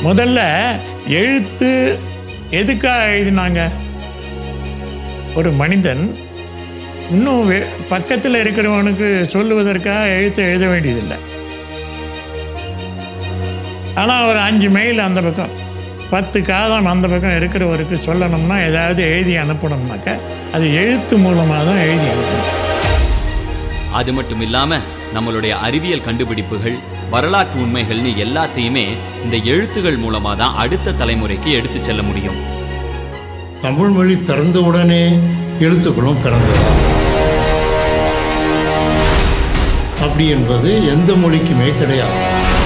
முதல்ல எழுத்து எதுக்காக எழுதினாங்க ஒரு மனிதன் இன்னும் வெ- பக்கத்தில் இருக்கிறவனுக்கு சொல்லுவதற்காக எழுத்து எழுத வேண்டியதில்லை ஆனால் ஒரு அஞ்சு மைல் அந்த பக்கம் பத்து காலம் அந்த பக்கம் இருக்கிறவருக்கு சொல்லணும்னா ஏதாவது எழுதி அனுப்பணும்னாக்க அது எழுத்து மூலமாக தான் எழுதி அனுப்பணும் அது மட்டும் இல்லாம நம்மளுடைய அறிவியல் கண்டுபிடிப்புகள் வரலாற்று உண்மைகள்னு எல்லாத்தையுமே இந்த எழுத்துகள் மூலமா தான் அடுத்த தலைமுறைக்கு எடுத்து செல்ல முடியும் தமிழ் மொழி பிறந்தவுடனே எழுத்துக்களும் பிறந்ததா அப்படி என்பது எந்த மொழிக்குமே கிடையாது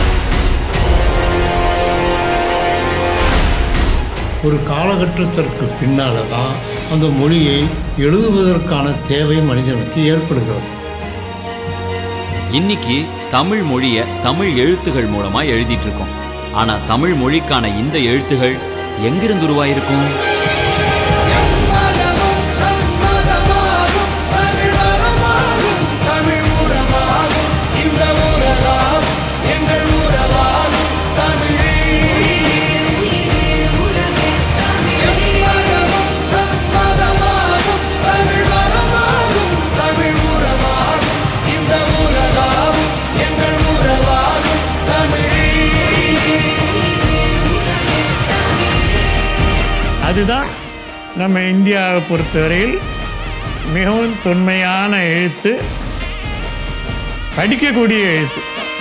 ஒரு காலகட்டத்திற்கு பின்னால தான் அந்த மொழியை எழுதுவதற்கான தேவை மனிதனுக்கு ஏற்படுகிறது இன்னைக்கு தமிழ் மொழிய தமிழ் எழுத்துகள் மூலமா எழுதிட்டு இருக்கோம் ஆனா தமிழ் மொழிக்கான இந்த எழுத்துகள் எங்கிருந்து உருவாயிருக்கும் மதமும் சம்மதமாகும் தமிழ் வரமாகும் தமிழ் உறவாகும் இந்த உறவாகும் எங்கள் உறவாகும் தமிழே மதமும் சம்மதமாகும் தமிழ் வரமாகும் தமிழ் உறவாகும் இந்த உறவாகும் எங்கள் உறவாகும் தமிழே அதுதான் நம்ம இந்தியாவை பொறுத்தவரையில் மிகவும் தொன்மையான எழுத்து படிக்கக்கூடிய எழுத்து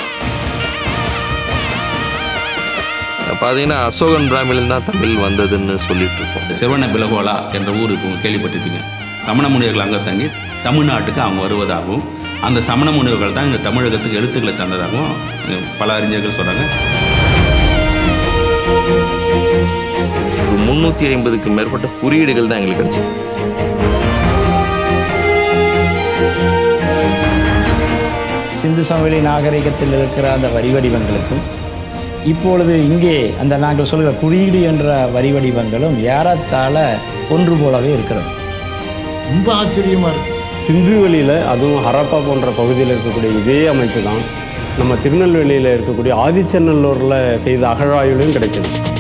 பார்த்தீங்கன்னா அசோகன் பிராமிலின் தான் தமிழ் வந்ததுன்னு சொல்லிட்டு இருக்கோம் செவன பிலகோலா என்ற ஊர் இப்போ கேள்விப்பட்டிருப்பீங்க சமண முனிவர்கள் அங்கே தங்கி தமிழ்நாட்டுக்கு அவங்க வருவதாகவும் அந்த சமண முனிவர்கள் தான் இங்கே தமிழகத்துக்கு எழுத்துக்களை தந்ததாகவும் அஹ், பல அறிஞர்கள் சொல்கிறாங்க ஒரு முந்நூற்றி ஐம்பதுக்கு மேற்பட்ட குறியீடுகள் தான் எங்களுக்கு கிடைச்சது சிந்து சமவெளி நாகரிகத்தில் இருக்கிற அந்த வரி வடிவங்களுக்கும் இப்பொழுது இங்கே அந்த நாங்கள் சொல்கிற குறியீடு என்ற வரி வடிவங்களும் ஏறத்தாழ ஒன்று போலவே இருக்கிறது ரொம்ப ஆச்சரியமாக இருக்கு சிந்துவெளியில் அதுவும் ஹரப்பா போன்ற பகுதியில் இருக்கக்கூடிய இதே அமைப்பு தான் நம்ம திருநெல்வேலியில் இருக்கக்கூடிய ஆதிச்சநல்லூரில் செய்த அகழாய்விலும் கிடைச்சது